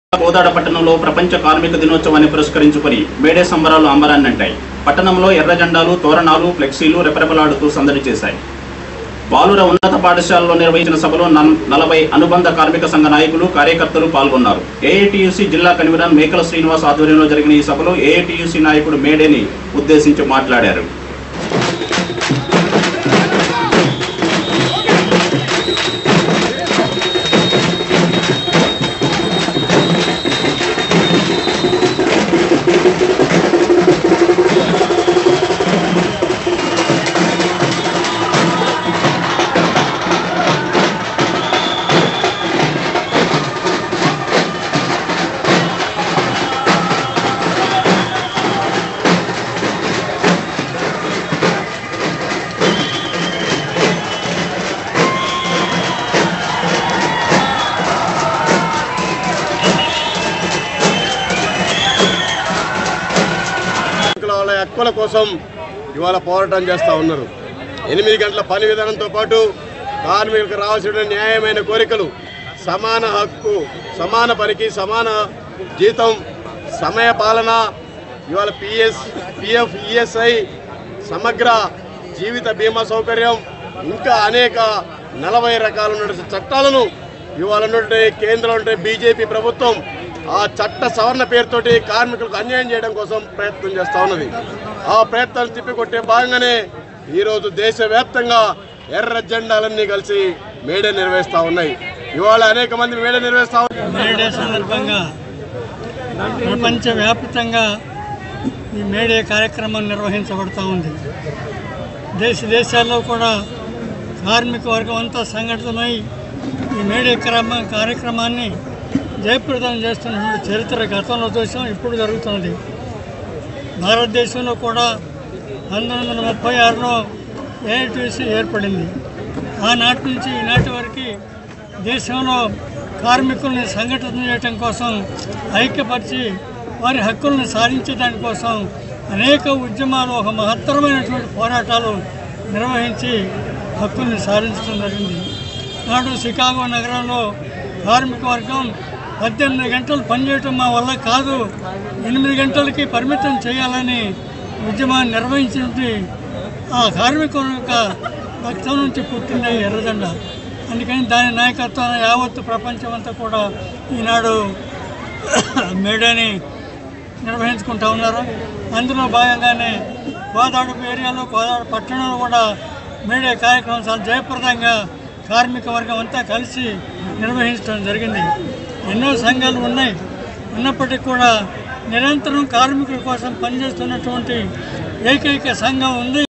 కోదాడ పట్టణంలో ప్రపంచ కార్మిక దినోత్సవాన్ని పురస్కరించుకొని మేడే సంబరాలు అంబరాన్నంటాయి పట్టణంలో ఎర్ర జెండాలు తోరణాలు ఫ్లెక్సీలు రెపరెపలాడుతూ సందడి చేశాయి బాలుర ఉన్నత పాఠశాలలో నిర్వహించిన సభలో నల్- నలభై అనుబంధ కార్మిక సంఘ నాయకులు కార్యకర్తలు పాల్గొన్నారు ఏఐటియుసి జిల్లా కన్వీనర్ మేకల శ్రీనివాస్ ఆధ్వర్యంలో జరిగిన ఈ సభలో ఏఐటియుసి నాయకుడు మేడేని ఉద్దేశించి మాట్లాడారు కార్మికుల వాళ్ళ హక్కుల కోసం ఇవాళ పోరాటం చేస్తూ ఉన్నారు ఎనిమిది గంటల పని విధానంతో పాటు కార్మికులకు రావాల్సిన న్యాయమైన కోరికలు సమాన హక్కు సమాన పనికి సమాన జీతం సమయ పాలన ఇవాళ పిఎస్ పిఎఫ్ ఈఎస్ఐ సమగ్ర జీవిత బీమా సౌకర్యం ఇంకా అనేక నలభై రకాల చట్టాలను ఇవాళ ఉన్నటువంటి కేంద్రంలో ఉండే బీజేపీ ప్రభుత్వం ఆ చట్ట సవరణ పేరుతోటి కార్మికులకు అన్యాయం చేయడం కోసం ప్రయత్నం చేస్తూ ఉన్నది ఆ ప్రయత్నాన్ని తిప్పికొట్టే భాగంగానే ఈరోజు దేశవ్యాప్తంగా ఎర్ర జెండాలన్నీ కలిసి మేడే నిర్వహిస్తూ ఉన్నాయి ఇవాళ అనేక మంది మేడే నిర్వహిస్తూ ఉన్నారు. మేడే సందర్భంగా ప్రపంచవ్యాప్తంగా ఈ మేడే కార్యక్రమం నిర్వహించబడుతూ ఉంది దేశ దేశాల్లో కూడా కార్మిక వర్గం అంతా సంఘటితమై ఈ మేడే క్రమ కార్యక్రమాన్ని జయప్రదం చేస్తున్నటువంటి చరిత్ర గతంలో చూసాం ఇప్పుడు జరుగుతున్నది భారతదేశంలో కూడా పంతొమ్మిది వందల ముప్పై ఆరులో ఏఐటీసీ ఏర్పడింది ఆనాటి నుంచి ఈనాటి వరకు దేశంలో కార్మికుల్ని సంఘటన చేయటం కోసం ఐక్యపరిచి వారి హక్కుల్ని సాధించడానికి కోసం అనేక ఉద్యమాలు ఒక మహత్తరమైనటువంటి పోరాటాలు నిర్వహించి హక్కుల్ని సాధించడం జరిగింది నాడు షికాగో నగరంలో కార్మిక వర్గం పద్దెనిమిది గంటలు పనిచేయటం మా వల్ల కాదు ఎనిమిది గంటలకి పరిమితం చేయాలని ఉద్యమాన్ని నిర్వహించినటువంటి ఆ కార్మికుల యొక్క రక్తం నుంచి పుట్టిన ఈ ఎర్రజెండ అందుకని దాని నాయకత్వాన్ని యావత్తు ప్రపంచం అంతా కూడా ఈనాడు మేడేని నిర్వహించుకుంటా ఉన్నారు అందులో భాగంగానే గోదావరి ఏరియాలో గోదావరి పట్టణంలో కూడా మేడే కార్యక్రమం చాలా జయప్రదంగా కార్మిక వర్గం అంతా కలిసి నిర్వహించడం జరిగింది ఎన్నో సంఘాలు ఉన్నాయి ఉన్నప్పటికీ కూడా నిరంతరం కార్మికుల కోసం పనిచేస్తున్నటువంటి ఏకైక సంఘం ఉంది